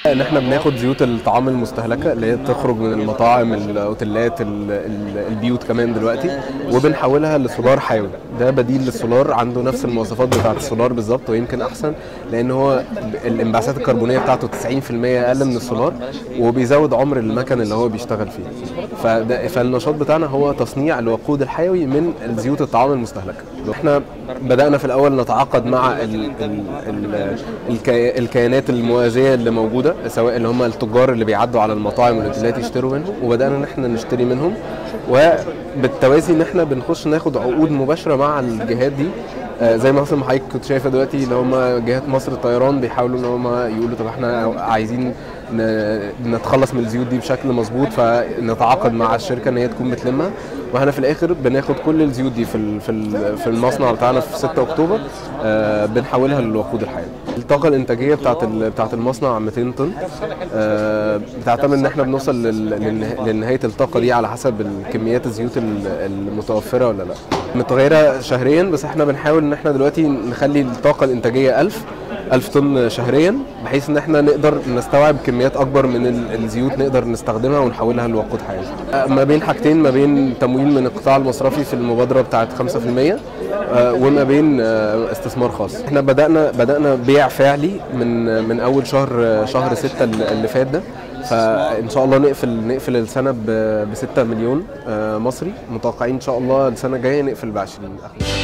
ان احنا بناخد زيوت الطعام المستهلكه اللي هي تخرج من المطاعم الاوتيلات ال- ال- البيوت كمان دلوقتي وبنحولها لسولار حيوي ده بديل للسولار عنده نفس المواصفات بتاعه السولار بالظبط ويمكن احسن لان هو الانبعاثات الكربونيه بتاعته 90% اقل من السولار وبيزود عمر المكن اللي هو بيشتغل فيه فده فالنشاط بتاعنا هو تصنيع الوقود الحيوي من زيوت الطعام المستهلكه احنا بدانا في الاول نتعاقد مع ال ال ال الكي الكيانات الموازيه اللي موجوده سواء اللي هم التجار اللي بيعدوا على المطاعم والاوتيلات يشتروا منهم وبدانا ان احنا نشتري منهم وبالتوازي ان احنا بنخش ناخد عقود مباشره مع الجهات دي آه، زي مثلا ما حضرتك كنت شايفه دلوقتي اللي هم جهات مصر الطيران بيحاولوا ان هم يقولوا طب احنا عايزين ن- نتخلص من الزيوت دي بشكل مظبوط فنتعاقد مع الشركه ان هي تكون بتلمها واحنا في الاخر بناخد كل الزيوت دي في ال- في ال- في المصنع بتاعنا في 6 اكتوبر آه، بنحولها للوقود الحيوي الطاقه الانتاجيه بتاعت ال- بتاعت المصنع 200 طن آه، بتعتمد ان احنا بنوصل لل- للنها- لنهايه الطاقه دي على حسب الكميات الزيوت ال- المتوفره ولا لا متغيره شهريا بس احنا بنحاول ان احنا دلوقتي نخلي الطاقه الانتاجيه 1000 1000 طن شهريا بحيث ان احنا نقدر نستوعب كميات اكبر من ال- الزيوت نقدر نستخدمها ونحولها لوقود حيوي آه، ما بين حاجتين ما بين تمويل من القطاع المصرفي في المبادره بتاعه 5% آه، وما بين آه، استثمار خاص احنا بدانا بدانا بيع فعلي من من اول شهر شهر 6 اللي فات ده فان شاء الله نقفل نقفل السنه ب 6 مليون آه، مصري متوقعين ان شاء الله السنه الجايه نقفل ب 20